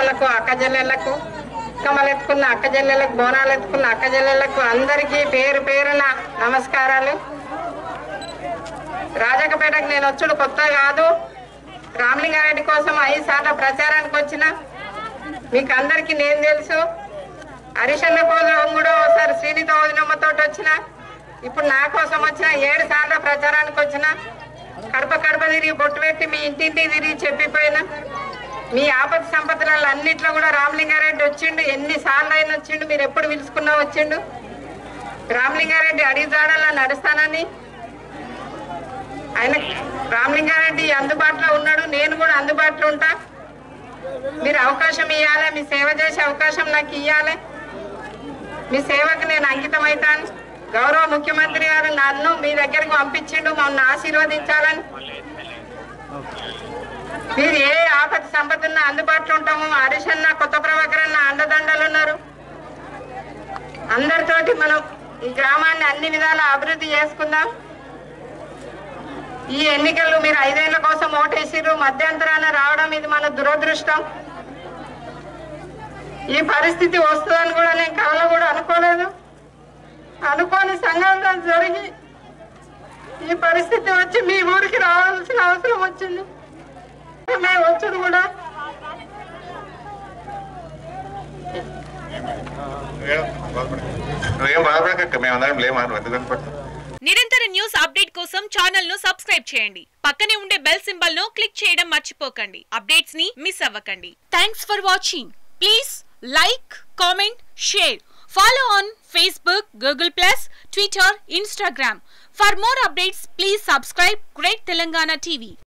అమ్మలకు అక్క చెల్లెళ్లకు కమ్మలు ఎత్తుకున్న అక్క చెల్లెళ్ళకు బోనాలు ఎత్తుకున్న అక్క చెల్లెళ్లకు అందరికీ పేరు పేరున నమస్కారాలు రాజకపేటకు నేను వచ్చుడు కొత్త కాదు రామలింగారెడ్డి కోసం ఐదు సార్లు ప్రచారానికి వచ్చిన మీకు అందరికీ నేను తెలుసు హరిశన్న కోసం కూడా ఒకసారి శ్రీనిత వదినమ్మతో వచ్చిన ఇప్పుడు నా కోసం వచ్చిన ఏడు సార్లు ప్రచారానికి వచ్చిన కడప కడప తిరిగి బొట్టు పెట్టి మీ ఇంటింటికి తిరిగి చెప్పిపోయినా మీ ఆపద సంపదలలో అన్నిట్లో కూడా రామలింగారెడ్డి వచ్చిండు ఎన్ని సార్లు అయినా వచ్చిండు మీరు ఎప్పుడు పిలుచుకున్నా వచ్చిండు రామలింగారెడ్డి అడిగిజాడలా నడుస్తానని ఆయన రామలింగారెడ్డి అందుబాటులో ఉన్నాడు నేను కూడా అందుబాటులో ఉంటా మీరు అవకాశం ఇవ్వాలి మీ సేవ చేసే అవకాశం నాకు ఇవ్వాలి మీ సేవకు నేను అంకితం అవుతాను గౌరవ ముఖ్యమంత్రి గారు నన్ను మీ దగ్గరికి పంపించిండు మమ్మల్ని ఆశీర్వదించాలని మీరు ఏ ఆపద సంపద ఉన్నా అందుబాటులో ఉంటాము హరీష్ అన్న కొత్త ప్రభాకర్ అన్న అండదండలు ఉన్నారు అందరితోటి మనం ఈ గ్రామాన్ని అన్ని విధాల అభివృద్ధి చేసుకుందాం ఈ ఎన్నికలు మీరు ఐదేళ్ల కోసం ఓటేసిర్రు మధ్యంతరాన రావడం ఇది మన దురదృష్టం ఈ పరిస్థితి వస్తుందని కూడా నేను కళలో కూడా అనుకోలేదు అనుకోని సంఘటన జరిగి ఈ పరిస్థితి వచ్చి మీ ఊరికి రావాల్సిన అవసరం వచ్చింది మేము వచ్చుడు కూడా నువ్వేం బాధపడక మేమందరం లేమా నువ్వు ఎందుకు పడుతుంది నిరంతర న్యూస్ అప్డేట్ కోసం ఛానల్ ను సబ్స్క్రైబ్ చేయండి పక్కనే ఉండే బెల్ సింబల్ ను క్లిక్ చేయడం మర్చిపోకండి అప్డేట్స్ ని మిస్ అవ్వకండి thanks for watching please like comment share follow on Facebook Google plus Twitter Instagram for more updates please subscribe great Telangana TV